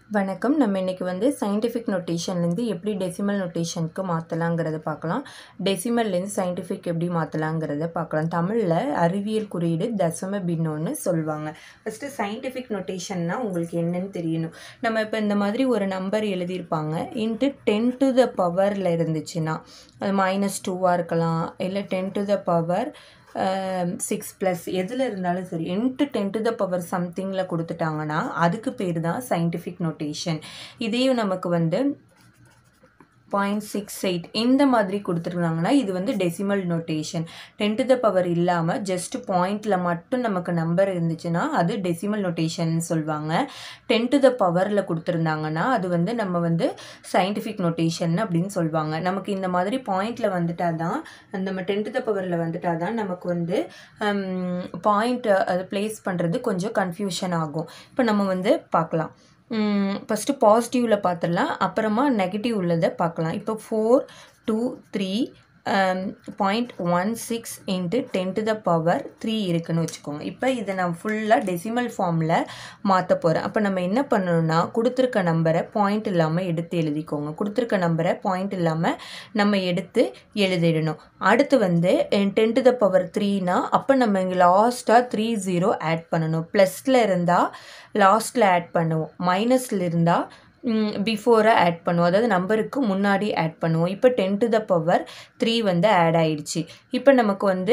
வணக்கம் நம்ம இன்னைக்கு வந்து சயின்டிஃபிக் நொட்டேஷன்லேருந்து எப்படி டெசிமல் நொட்டேஷனுக்கு மாற்றலாங்கிறத பார்க்கலாம் டெசிமல்லேருந்து சயின்டிஃபிக் எப்படி மாற்றலாங்கிறத பார்க்கலாம் தமிழில் அறிவியல் குறியீடு தசம பின்னோன்னு சொல்லுவாங்க ஃபஸ்ட்டு சயின்டிஃபிக் நொட்டேஷன்னா உங்களுக்கு என்னன்னு தெரியணும் நம்ம இப்போ இந்த மாதிரி ஒரு நம்பர் எழுதியிருப்பாங்க இன்ட்டு டென் டு த பவரில் இருந்துச்சுன்னா அது மைனஸ் டூவாக இருக்கலாம் இல்லை ten to the power six plus எதில் இருந்தாலும் சரி into ten to the power சம்திங்கில் கொடுத்துட்டாங்கன்னா அதுக்கு பேர் தான் சயின்டிஃபிக் நோட்டேஷன் இதையும் நமக்கு வந்து பாயிண்ட் சிக்ஸ் எயிட் இந்த மாதிரி கொடுத்துருந்தாங்கன்னா இது வந்து decimal notation ten to the power இல்லாமல் ஜஸ்ட் பாயிண்டில் மட்டும் நமக்கு நம்பர் இருந்துச்சுன்னா அது டெசிமல் நோட்டேஷன் சொல்லுவாங்க டென் டு த பவரில் கொடுத்துருந்தாங்கன்னா அது வந்து நம்ம வந்து சயின்டிஃபிக் நோட்டேஷன் அப்படின்னு சொல்லுவாங்க நமக்கு இந்த மாதிரி பாயிண்டில் வந்துட்டா தான் நம்ம டென் டு த பவரில் வந்துட்டா தான் நமக்கு வந்து பாயிண்ட் அது ப்ளேஸ் பண்ணுறது கொஞ்சம் கன்ஃபியூஷன் ஆகும் இப்போ நம்ம வந்து பார்க்கலாம் ஃபஸ்ட்டு பாசிட்டிவில் பார்த்துடலாம் அப்புறமா நெகட்டிவ் உள்ளதை பார்க்கலாம் இப்போ four two three point one six into ten to the power three இருக்குன்னு வச்சுக்கோங்க இப்போ இதை நான் ஃபுல்லாக டெசிமல் ஃபார்மில் மாற்ற போகிறேன் அப்போ நம்ம என்ன பண்ணணும்னா கொடுத்துருக்க நம்பரை பாயிண்ட் இல்லாமல் எடுத்து எழுதிக்கோங்க கொடுத்துருக்க நம்பரை பாயிண்ட் இல்லாமல் நம்ம எடுத்து எழுதிடணும் அடுத்து வந்து டென் டு த பவர் த்ரீனா அப்போ நம்ம இங்கே லாஸ்ட்டாக த்ரீ ஜீரோ ஆட் பண்ணணும் ப்ளஸில் இருந்தால் லாஸ்ட்டில் ஆட் பண்ணுவோம் மைனஸில் இருந்தால் பிஃபோராக ஆட் பண்ணுவோம் அதாவது நம்பருக்கு முன்னாடி ஆட் பண்ணுவோம் இப்போ ten to the power three வந்து ஆட் ஆயிடுச்சு இப்போ நமக்கு வந்து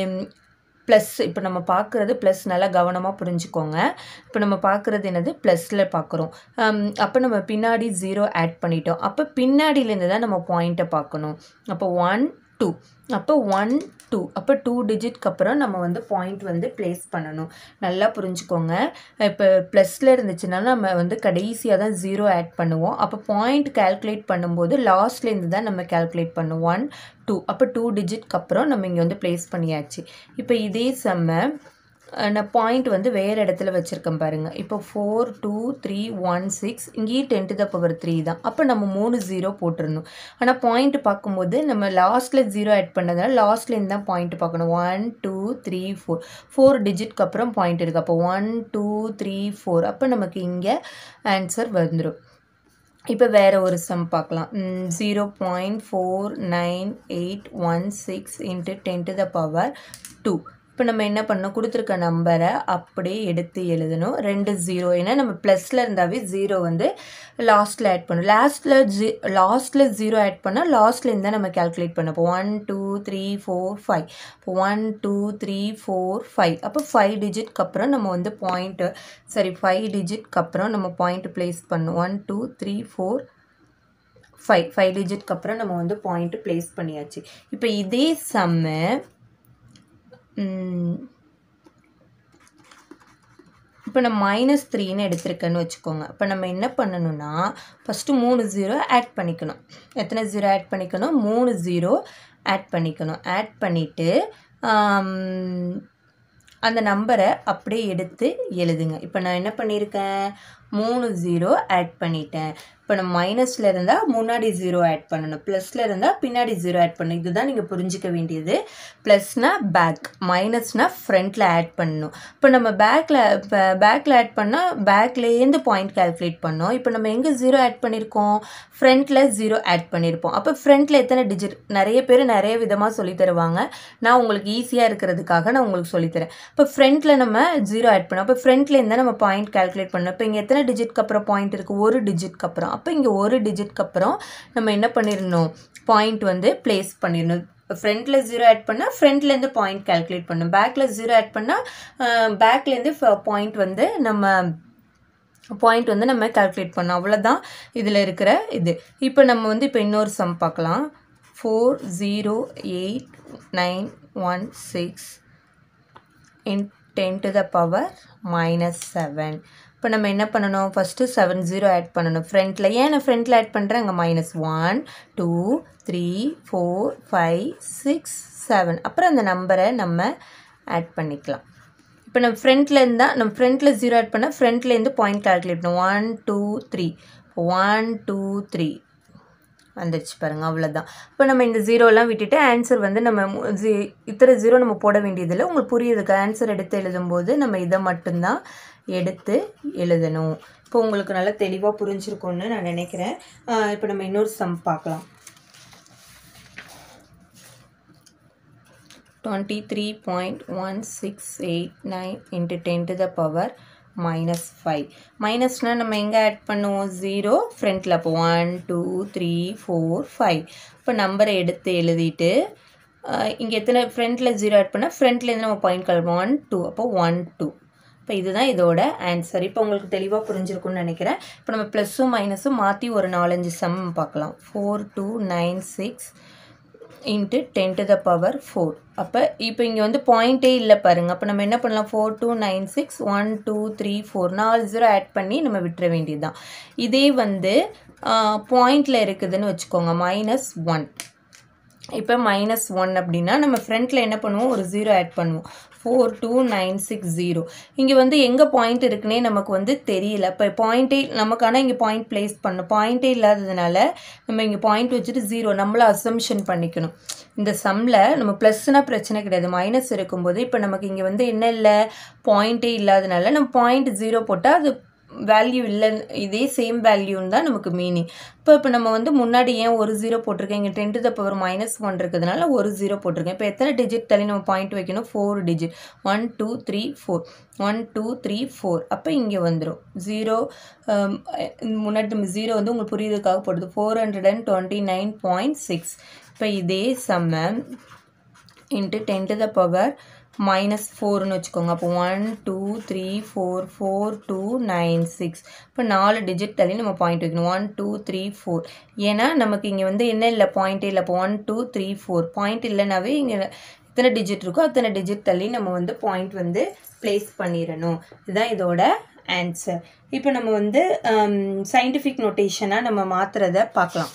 ப்ளஸ் இப்போ நம்ம பார்க்குறது ப்ளஸ் நல்லா கவனமாக புரிஞ்சுக்கோங்க இப்போ நம்ம பார்க்குறது என்னது ப்ளஸில் பார்க்குறோம் அப்போ நம்ம பின்னாடி ஜீரோ ஆட் பண்ணிட்டோம் அப்போ பின்னாடியிலேருந்து தான் நம்ம பாயிண்ட்டை பார்க்கணும் அப்போ ஒன் டூ அப்போ ஒன் டூ அப்போ டூ டிஜிட்க்கு அப்புறம் நம்ம வந்து பாயிண்ட் வந்து ப்ளேஸ் பண்ணணும் நல்லா புரிஞ்சுக்கோங்க இப்போ ப்ளஸில் இருந்துச்சுன்னா நம்ம வந்து கடைசியாக தான் ஜீரோ ஆட் பண்ணுவோம் அப்போ பாயிண்ட் கேல்குலேட் பண்ணும்போது லாஸ்ட்லேருந்து தான் நம்ம கேல்குலேட் பண்ணுவோம் ஒன் டூ அப்போ டூ டிஜிட்க்கு அப்புறம் நம்ம இங்கே வந்து ப்ளேஸ் பண்ணியாச்சு இப்போ இதே செம்ம நான் பாயிண்ட் வந்து வேறு இடத்துல வச்சுருக்கேன் பாருங்கள் இப்போ four two three one six இங்கேயும் ten to the power three தான் அப்போ நம்ம மூணு ஜீரோ போட்டுருணும் ஆனால் பாயிண்ட் பார்க்கும்போது நம்ம லாஸ்ட்டில் ஜீரோ ஆட் பண்ணதுனால லாஸ்ட்லேருந்து தான் பாயிண்ட் பார்க்கணும் one two three four four டிஜிட்க்கு அப்புறம் பாயிண்ட் இருக்குது அப்போ ஒன் டூ த்ரீ ஃபோர் அப்போ நமக்கு இங்கே ஆன்சர் வந்துடும் இப்போ வேறு ஒரு சம் பார்க்கலாம் zero point four nine eight one six into ten to the power two இப்போ நம்ம என்ன பண்ணோம் கொடுத்துருக்க நம்பரை அப்படியே எடுத்து எழுதணும் ரெண்டு ஜீரோ ஏன்னா நம்ம ப்ளஸில் இருந்தாவே ஜீரோ வந்து லாஸ்ட்டில் ஆட் பண்ணணும் லாஸ்ட்டில் ஜீ லாஸ்ட்டில் ஜீரோ ஆட் பண்ணால் லாஸ்ட்லேருந்து தான் நம்ம கேல்குலேட் பண்ணோம் இப்போ one two three four five இப்போ one two three four five அப்போ ஃபைவ் டிஜிட்க்கு அப்புறம் நம்ம வந்து பாயிண்ட்டு சரி ஃபைவ் டிஜிட்க்கு அப்புறம் நம்ம பாயிண்ட் ப்ளேஸ் பண்ணணும் one two three four five five டிஜிட்க்கு அப்புறம் நம்ம வந்து பாயிண்ட்டு ப்ளேஸ் பண்ணியாச்சு இப்போ இதே சம்மு இப்போ நான் மைனஸ் த்ரீன்னு எடுத்திருக்கேன்னு வச்சுக்கோங்க இப்போ நம்ம என்ன பண்ணணும்னா ஃபஸ்ட்டு மூணு ஜீரோ ஆட் பண்ணிக்கணும் எத்தனை ஜீரோ ஆட் பண்ணிக்கணும் மூணு ஜீரோ ஆட் பண்ணிக்கணும் ஆட் பண்ணிவிட்டு அந்த நம்பரை அப்படியே எடுத்து எழுதுங்க இப்போ நான் என்ன பண்ணியிருக்கேன் மூணு ஜீரோ ஆட் பண்ணிட்டேன் இப்போ நம்ம மைனஸில் இருந்தால் முன்னாடி ஜீரோ ஆட் பண்ணணும் ப்ளஸில் இருந்தால் பின்னாடி ஜீரோ ஆட் பண்ணணும் இதுதான் நீங்கள் புரிஞ்சிக்க வேண்டியது ப்ளஸ்னால் பேக் மைனஸ்னால் ஃப்ரண்ட்டில் ஆட் பண்ணணும் இப்போ நம்ம பேக்கில் இப்போ பேக்கில் ஆட் பண்ணால் பேக்லேருந்து பாயிண்ட் கால்குலேட் பண்ணோம் இப்போ நம்ம எங்கே ஜீரோ ஆட் பண்ணியிருக்கோம் ஃப்ரண்ட்டில் ஜீரோ ஆட் பண்ணியிருப்போம் அப்போ ஃப்ரண்ட்டில் எத்தனை டிஜிட் நிறைய பேர் நிறைய விதமாக சொல்லி தருவாங்க நான் உங்களுக்கு ஈஸியாக இருக்கிறதுக்காக நான் உங்களுக்கு சொல்லித்தரேன் இப்போ ஃப்ரண்ட்டில் நம்ம ஜீரோ ஆட் பண்ணோம் அப்போ ஃப்ரண்ட்லேருந்து தான் நம்ம பாயிண்ட் கால்குலேட் பண்ணோம் இப்போ இங்கே எத்தனை டிஜிட்க்கு அப்புறம் பாயிண்ட் இருக்குது ஒரு டிஜிட்க்கு அப்புறம் அப்போ இங்கே ஒரு டிஜிட்க்கு அப்புறம் நம்ம என்ன பண்ணிடணும் பாயிண்ட் வந்து ப்ளேஸ் பண்ணிடணும் ஃப்ரண்ட்டில் ஜீரோ ஆட் பண்ணால் ஃப்ரண்ட்லேருந்து பாயிண்ட் கால்குலேட் பண்ணணும் பேக்கில் ஜீரோ ஆட் பண்ணால் பேக்லேருந்து பாயிண்ட் வந்து நம்ம பாயிண்ட் வந்து நம்ம கால்குலேட் பண்ணோம் அவ்வளோதான் இதில் இருக்கிற இது இப்போ நம்ம வந்து இப்போ இன்னொரு சம் பார்க்கலாம் four zero eight nine one six in ten to the power minus seven இப்போ நம்ம என்ன பண்ணணும் ஃபஸ்ட்டு செவன் ஜீரோ ஆட் பண்ணணும் ஃப்ரண்ட்டில் ஏன் நான் ஃப்ரண்ட்டில் ஆட் பண்ணுறேன் அங்கே minus one two three four five six seven அப்புறம் அந்த நம்பரை நம்ம ஆட் பண்ணிக்கலாம் இப்போ நம்ம ஃப்ரண்ட்டில் இருந்தால் நம்ம ஃப்ரண்ட்டில் ஜீரோ ஆட் பண்ணால் ஃப்ரண்ட்லேருந்து பாயிண்ட் கால்குலேட் பண்ணும் one two three one two three வந்துடுச்சு பாருங்கள் அவ்வளோதான் இப்போ நம்ம இந்த ஜீரோலாம் விட்டுட்டு ஆன்சர் வந்து நம்ம மு- ஜீ இத்தனை ஜீரோ நம்ம போட வேண்டியதில்லை உங்களுக்கு புரியுதுக்கு ஆன்சர் எடுத்து எழுதும்போது நம்ம இதை மட்டும்தான் எடுத்து எழுதணும் இப்போ உங்களுக்கு நல்லா தெளிவாக புரிஞ்சிருக்கும்னு நான் நினைக்கிறேன் இப்போ நம்ம இன்னொரு சம் பார்க்கலாம் twenty three point one six eight nine into ten to the power minus five மைனஸ்னால் நம்ம எங்கே ஆட் பண்ணுவோம் ஜீரோ ஃப்ரண்ட்டில் அப்போ one two three four five இப்போ நம்பரை எடுத்து எழுதிட்டு இங்கே எத்தனை ஃப்ரண்ட்டில் ஜீரோ ஆட் பண்ணால் ஃப்ரண்ட்லேருந்து நம்ம பாயிண்ட் கிளம்பும் ஒன் டூ அப்போ ஒன் டூ இப்போ இதுதான் இதோட ஆன்சர் இப்போ உங்களுக்கு தெளிவாக புரிஞ்சிருக்கும்னு நினைக்கிறேன் இப்போ நம்ம ப்ளஸ்ஸும் மைனஸும் மாற்றி ஒரு நாலஞ்சு சம் பார்க்கலாம் four two nine six into ten to the power four அப்போ இப்போ இங்கே வந்து பாயிண்ட்டே இல்லை பாருங்கள் அப்போ நம்ம என்ன பண்ணலாம் four two nine six one two three four நாலு ஜீரோ ஆட் பண்ணி நம்ம விட்டுற வேண்டியது தான் இதே வந்து பாயிண்டில் இருக்குதுன்னு வச்சுக்கோங்க மைனஸ் ஒன் இப்போ மைனஸ் ஒன் அப்படின்னா நம்ம ஃப்ரண்ட்டில் என்ன பண்ணுவோம் ஒரு ஜீரோ ஆட் பண்ணுவோம் four two nine six zero இங்கே வந்து எங்கே பாயிண்ட் இருக்குன்னே நமக்கு வந்து தெரியல இப்போ பாயிண்ட்டே நமக்கான இங்கே பாயிண்ட் ப்ளேஸ் பண்ணணும் பாயிண்ட்டே இல்லாததுனால நம்ம இங்கே பாயிண்ட் வச்சுட்டு ஜீரோ நம்மள அசம்ஷன் பண்ணிக்கணும் இந்த சம்மில் நம்ம ப்ளஸ்னால் பிரச்சனை கிடையாது மைனஸ் இருக்கும்போது இப்போ நமக்கு இங்கே வந்து என்ன இல்லை பாயிண்ட்டே இல்லாதனால நம்ம பாயிண்ட் ஜீரோ போட்டால் அது வேல்யூ இல்லை இதே சேம் வேல்யூன்னு தான் நமக்கு மீனிங் இப்போ இப்போ நம்ம வந்து முன்னாடி ஏன் ஒரு ஜீரோ போட்டிருக்கேன் இங்கே ten to the power minus one இருக்கிறதுனால ஒரு ஜீரோ போட்டிருக்கேன் இப்போ எத்தனை டிஜிட் தள்ளி நம்ம பாயிண்ட் வைக்கணும் four digit one two three four one two three four அப்போ இங்கே வந்துடும் ஜீரோ முன்னாடி நம்ம ஜீரோ வந்து உங்களுக்கு புரியுறதுக்காக போடுது four hundred and twenty nine point six இப்போ இதே same into ten to the power minus ஃபோர்னு வச்சுக்கோங்க அப்போ one two three four four two nine six இப்போ நாலு டிஜிட் தள்ளி நம்ம பாயிண்ட் வைக்கணும் ஒன் டூ த்ரீ ஃபோர் ஏன்னா நமக்கு இங்கே வந்து என்ன இல்லை பாயிண்ட்டே இல்லை இப்போ one two three four point இல்லைனாவே இங்கே எத்தனை டிஜிட் இருக்கோ அத்தனை டிஜிட் தள்ளி நம்ம வந்து பாயிண்ட் வந்து ப்ளேஸ் பண்ணிடணும் இதுதான் இதோட ஆன்சர் இப்போ நம்ம வந்து சயின்டிஃபிக் நோட்டேஷனாக நம்ம மாற்றுறத பார்க்கலாம்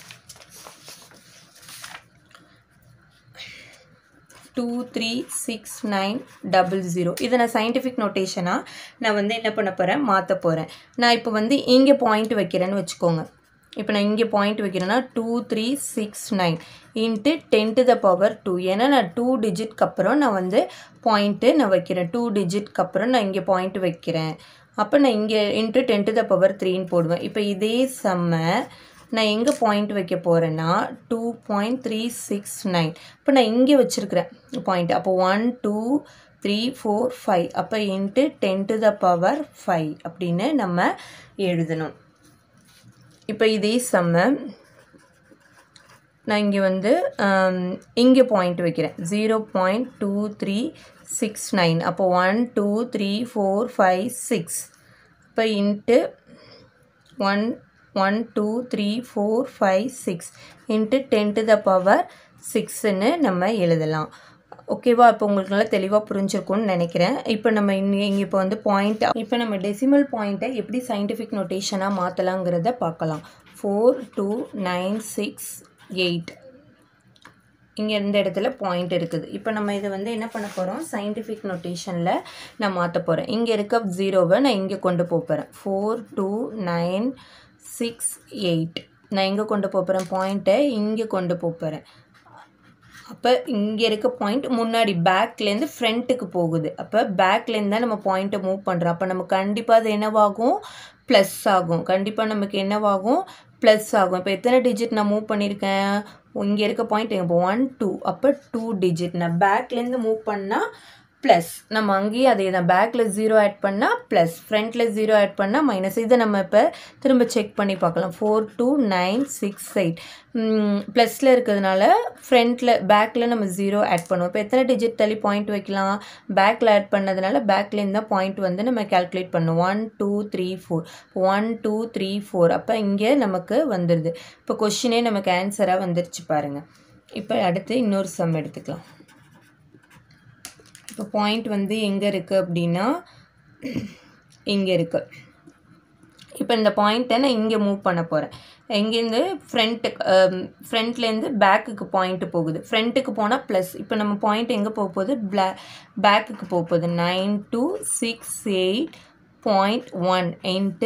two three six nine double zero இதை நான் சயின்டிஃபிக் நோட்டேஷனாக நான் வந்து என்ன பண்ண போகிறேன் மாற்ற போகிறேன் நான் இப்போ வந்து இங்கே பாயிண்ட் வைக்கிறேன்னு வச்சுக்கோங்க இப்போ நான் இங்கே பாயிண்ட் வைக்கிறேன்னா two three six nine into ten to the power two ஏன்னா நான் டூ டிஜிட்க்கு அப்புறம் நான் வந்து பாயிண்ட்டு நான் வைக்கிறேன் டூ டிஜிட்க்கு அப்புறம் நான் இங்கே பாயிண்ட் வைக்கிறேன் அப்போ நான் இங்கே into ten to the power த்ரீன்னு போடுவேன் இப்போ இதே செம்ம நான் எங்கே பாயிண்ட் வைக்க போகிறேன்னா two point three six nine இப்போ நான் இங்கே வச்சுருக்கிறேன் பாயிண்ட் அப்போ one two three four five அப்போ into ten to the power five அப்படின்னு நம்ம எழுதணும் இப்போ இதே செம்ம நான் இங்கே வந்து இங்கே பாயிண்ட் வைக்கிறேன் zero point two three six nine அப்போ one two three four five six இப்போ into one one two three four five six into ten to the power சிக்ஸ்ன்னு நம்ம எழுதலாம் ஓகேவா இப்போ உங்களுக்கு நல்லா தெளிவாக புரிஞ்சிருக்கும்னு நினைக்கிறேன் இப்போ நம்ம இங்கே இங்கே இப்போ வந்து பாயிண்ட் இப்போ நம்ம டெசிமல் பாயிண்ட்டை எப்படி சயின்டிஃபிக் நோட்டேஷனாக மாற்றலாங்கிறத பார்க்கலாம் four two nine six eight இங்கே இந்த இடத்துல பாயிண்ட் இருக்குது இப்போ நம்ம இதை வந்து என்ன பண்ண போகிறோம் சயின்டிஃபிக் நோட்டேஷனில் நான் மாற்ற போகிறேன் இங்கே இருக்க ஜீரோவை நான் இங்கே கொண்டு போகிறேன் four two nine six eight நான் எங்கே கொண்டு போகிறேன் பாயிண்ட்டை இங்கே கொண்டு போகிறேன் அப்போ இங்கே இருக்க பாயிண்ட் முன்னாடி பேக்லேருந்து ஃப்ரண்ட்டுக்கு போகுது அப்போ பேக்லேருந்து தான் நம்ம பாயிண்ட்டை மூவ் பண்ணுறோம் அப்போ நம்ம கண்டிப்பாக அது என்னவாகும் ப்ளஸ் ஆகும் கண்டிப்பாக நமக்கு என்னவாகும் ப்ளஸ் ஆகும் இப்போ எத்தனை டிஜிட் நான் மூவ் பண்ணியிருக்கேன் இங்கே இருக்க பாயிண்ட் எங்கே ஒன் டூ அப்போ டூ டிஜிட் நான் பேக்லேருந்து மூவ் பண்ணால் ப்ளஸ் நம்ம அங்கேயும் அதே தான் பேக்கில் ஜீரோ ஆட் பண்ணால் ப்ளஸ் ஃப்ரண்ட்டில் ஜீரோ ஆட் பண்ணால் மைனஸ் இதை நம்ம இப்போ திரும்ப செக் பண்ணி பார்க்கலாம் four two nine six eight ப்ளஸில் இருக்கிறதுனால ஃப்ரண்ட்டில் பேக்கில் நம்ம ஜீரோ ஆட் பண்ணுவோம் இப்போ எத்தனை டிஜிட் தள்ளி பாயிண்ட் வைக்கலாம் பேக்கில் ஆட் பண்ணதுனால பேக்லேருந்து தான் பாயிண்ட் வந்து நம்ம கேல்குலேட் பண்ணுவோம் one two three four one two three four அப்போ இங்கே நமக்கு வந்துடுது இப்போ கொஷினே நமக்கு ஆன்சராக வந்துருச்சு பாருங்கள் இப்போ அடுத்து இன்னொரு சம் எடுத்துக்கலாம் இப்போ பாயிண்ட் வந்து எங்கே இருக்குது அப்படின்னா இங்கே இருக்குது இப்போ இந்த பாயிண்ட்டை நான் இங்கே மூவ் பண்ண போகிறேன் எங்கேருந்து ஃப்ரண்ட்டுக்கு ஃப்ரண்ட்லேருந்து பேக்குக்கு பாயிண்ட்டு போகுது ஃப்ரண்ட்டுக்கு போனால் ப்ளஸ் இப்போ நம்ம பாயிண்ட் எங்கே போக போகுது பிளா பேக்குக்கு போக போகுது nine two six eight point one into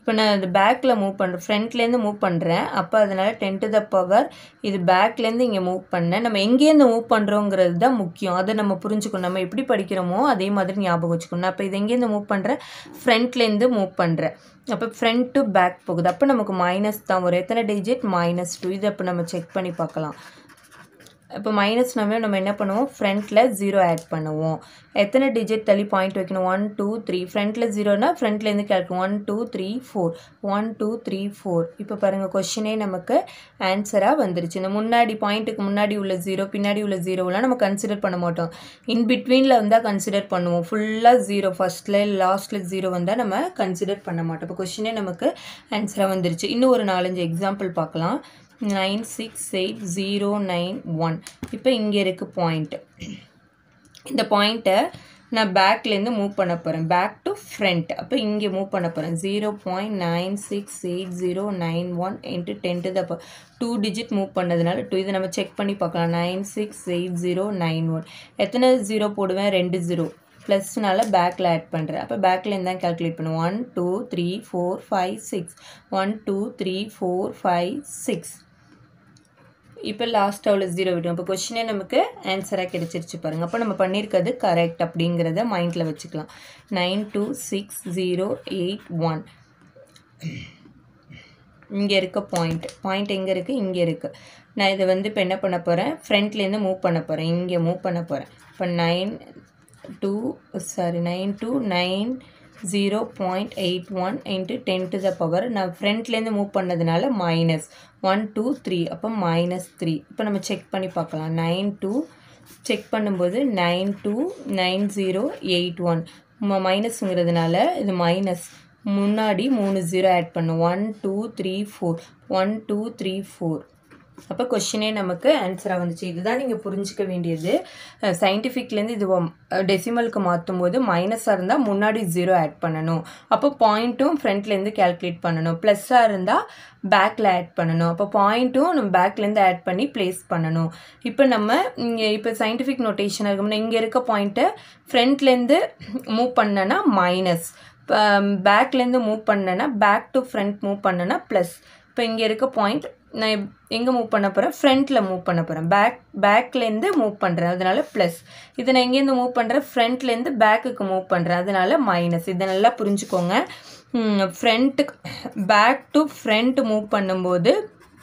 இப்போ நான் இது பேக்கில் மூவ் பண்ணுறேன் ஃப்ரண்ட்லேருந்து மூவ் பண்ணுறேன் அப்போ அதனால் டென் டு த பவர் இது பேக்லேருந்து இங்கே மூவ் பண்ணேன் நம்ம எங்கேருந்து மூவ் பண்ணுறோங்கிறது தான் முக்கியம் அதை நம்ம புரிஞ்சுக்கணும் நம்ம எப்படி படிக்கிறோமோ அதே மாதிரி ஞாபகம் வச்சுக்கணும் அப்போ இது எங்கேருந்து மூவ் பண்ணுறேன் ஃப்ரண்ட்லேருந்து மூவ் பண்ணுறேன் அப்போ ஃப்ரண்ட் டு பேக் போகுது அப்போ நமக்கு மைனஸ் தான் வரும் எத்தனை டிஜிட் மைனஸ் டூ இது அப்போ நம்ம செக் பண்ணி பார்க்கலாம் இப்போ மைனஸ் நம்ம நம்ம என்ன பண்ணுவோம் ஃப்ரண்ட்டில் ஜீரோ ஆட் பண்ணுவோம் எத்தனை டிஜிட் தள்ளி பாயிண்ட் வைக்கணும் ஒன் டூ த்ரீ ஃப்ரண்ட்டில் ஜீரோனா ஃப்ரண்ட்லேருந்து கேட்கும் one two three four one two three four இப்போ பாருங்கள் கொஷினே நமக்கு ஆன்சராக வந்துருச்சு இந்த முன்னாடி பாயிண்ட்டுக்கு முன்னாடி உள்ள ஜீரோ பின்னாடி உள்ள ஜீரோவெலாம் நம்ம கன்சிடர் பண்ண மாட்டோம் இன் பிட்வீனில் வந்தால் கன்சிடர் பண்ணுவோம் ஃபுல்லாக ஜீரோ ஃபஸ்ட்டில் லாஸ்ட்டில் ஜீரோ வந்தால் நம்ம கன்சிடர் பண்ண மாட்டோம் இப்போ கொஷினே நமக்கு ஆன்சராக வந்துருச்சு இன்னும் ஒரு நாலஞ்சு எக்ஸாம்பிள் பார்க்கலாம் nine six eight zero nine one இப்போ இங்கே இருக்குது பாயிண்ட்டு இந்த பாயிண்ட்டை நான் பேக்லேருந்து மூவ் பண்ண போகிறேன் பேக் டு ஃப்ரண்ட் அப்போ இங்கே மூவ் பண்ண போகிறேன் zero point nine six eight zero nine one into ten to the two digit move பண்ணதுனால டூ இதை நம்ம செக் பண்ணி பார்க்கலாம் nine six eight zero nine one எத்தனை ஜீரோ போடுவேன் ரெண்டு ஜீரோ ப்ளஸ்னால பேக்கில் ஆட் பண்ணுறேன் அப்போ பேக்லேருந்து தான் கேல்குலேட் பண்ணுவோம் one two three four five six one two three four five six இப்போ லாஸ்ட்டாக உள்ள ஜீரோ விடும் இப்போ கொஷினே நமக்கு ஆன்சராக கிடச்சிருச்சு பாருங்கள் அப்போ நம்ம பண்ணியிருக்கிறது கரெக்ட் அப்படிங்கிறத மைண்டில் வச்சுக்கலாம் nine two six zero eight one இங்கே இருக்க பாயிண்ட் பாயிண்ட் எங்கே இருக்குது இங்கே இருக்குது நான் இதை வந்து இப்போ என்ன பண்ண போகிறேன் ஃப்ரண்ட்லேருந்து மூவ் பண்ண போகிறேன் இங்கே மூவ் பண்ண போகிறேன் இப்போ nine two sorry nine two nine zero point eight one into ten to the power நான் ஃப்ரண்ட்லேருந்து மூவ் பண்ணதுனால மைனஸ் ஒன் டூ த்ரீ அப்போ மைனஸ் த்ரீ இப்போ நம்ம செக் பண்ணி பார்க்கலாம் நைன் டூ செக் பண்ணும்போது nine two nine zero eight one மைனஸுங்கிறதுனால இது மைனஸ் முன்னாடி மூணு ஜீரோ ஆட் பண்ணும் one two three four one two three four அப்போ கொஷினே நமக்கு ஆன்சராக வந்துச்சு இதுதான் நீங்கள் புரிஞ்சிக்க வேண்டியது சயின்டிஃபிக்லேருந்து இது டெசிமலுக்கு மாற்றும் போது மைனஸாக இருந்தால் முன்னாடி ஜீரோ ஆட் பண்ணணும் அப்போ பாயிண்ட்டும் ஃப்ரண்ட்லேருந்து கேல்குலேட் பண்ணணும் ப்ளஸ்ஸாக இருந்தால் பேக்கில் ஆட் பண்ணணும் அப்போ பாயிண்ட்டும் நம்ம பேக்லேருந்து ஆட் பண்ணி ப்ளேஸ் பண்ணணும் இப்போ நம்ம இங்கே இப்போ சயின்டிஃபிக் நோட்டேஷன் இருக்கோம்னா இங்கே இருக்க பாயிண்ட்டை ஃப்ரண்ட்லேருந்து மூவ் பண்ணனா மைனஸ் பேக்லேருந்து மூவ் பண்ணனா பேக் டு ஃப்ரண்ட் மூவ் பண்ணனா ப்ளஸ் இப்போ இங்கே இருக்க பாயிண்ட் நான் எங்கே மூவ் பண்ண போகிறேன் ஃப்ரண்ட்டில் மூவ் பண்ண போகிறேன் பேக் பேக்லேருந்து மூவ் பண்ணுறேன் அதனால் ப்ளஸ் இதை நான் எங்கேருந்து மூவ் பண்ணுறேன் ஃப்ரண்ட்லேருந்து பேக்குக்கு மூவ் பண்ணுறேன் அதனால் மைனஸ் இதை நல்லா புரிஞ்சுக்கோங்க ஃப்ரண்ட்டுக்கு பேக் டு ஃப்ரண்ட் மூவ் பண்ணும்போது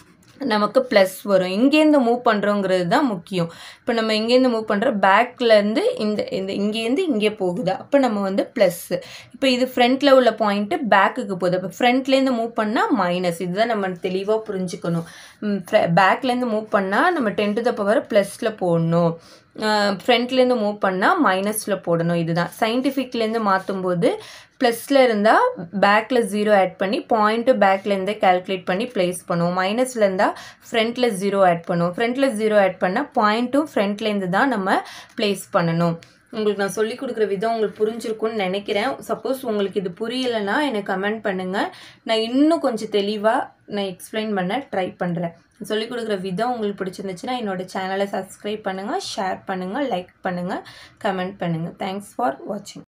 நமக்கு ப்ளஸ் வரும் இங்கேருந்து மூவ் பண்ணுறோங்கிறது தான் முக்கியம் இப்போ நம்ம இங்கேருந்து மூவ் பண்ணுற பேக்லேருந்து இந்த இந்த இங்கேருந்து இங்கே போகுது அப்போ நம்ம வந்து ப்ளஸ்ஸு இப்போ இது ஃப்ரண்ட்டில் உள்ள பாயிண்ட்டு பேக்குக்கு போகுது அப்போ ஃப்ரண்ட்லேருந்து மூவ் பண்ணால் மைனஸ் இதுதான் நம்ம தெளிவாக புரிஞ்சுக்கணும் பேக்லேருந்து மூவ் பண்ணால் நம்ம டென் டு த பவர் ப்ளஸில் போடணும் ஃப்ரண்ட்லேருந்து மூவ் பண்ணால் மைனஸில் போடணும் இதுதான் சயின்டிஃபிக்லேருந்து மாற்றும்போது ப்ளஸில் இருந்தால் பேக்கில் ஜீரோ ஆட் பண்ணி பாயிண்ட்டு பேக்லேருந்தே கால்குலேட் பண்ணி ப்ளேஸ் பண்ணுவோம் மைனஸில் இருந்தால் ஃப்ரண்ட்டில் ஜீரோ ஆட் பண்ணுவோம் ஃப்ரண்ட்டில் ஜீரோ ஆட் பண்ணால் பாயிண்ட்டும் ஃப்ரண்ட்லேருந்து தான் நம்ம ப்ளேஸ் பண்ணணும் உங்களுக்கு நான் சொல்லிக் கொடுக்குற விதம் உங்களுக்கு புரிஞ்சிருக்கும்னு நினைக்கிறேன் சப்போஸ் உங்களுக்கு இது புரியலைன்னா எனக்கு கமெண்ட் பண்ணுங்கள் நான் இன்னும் கொஞ்சம் தெளிவாக நான் எக்ஸ்பிளைன் பண்ண ட்ரை பண்ணுறேன் சொல்லிக் கொடுக்குற விதம் உங்களுக்கு பிடிச்சிருந்துச்சுன்னா என்னோட சேனலை சப்ஸ்கிரைப் பண்ணுங்கள் ஷேர் பண்ணுங்கள் லைக் பண்ணுங்கள் கமெண்ட் பண்ணுங்கள் தேங்க்ஸ் ஃபார் வாட்சிங்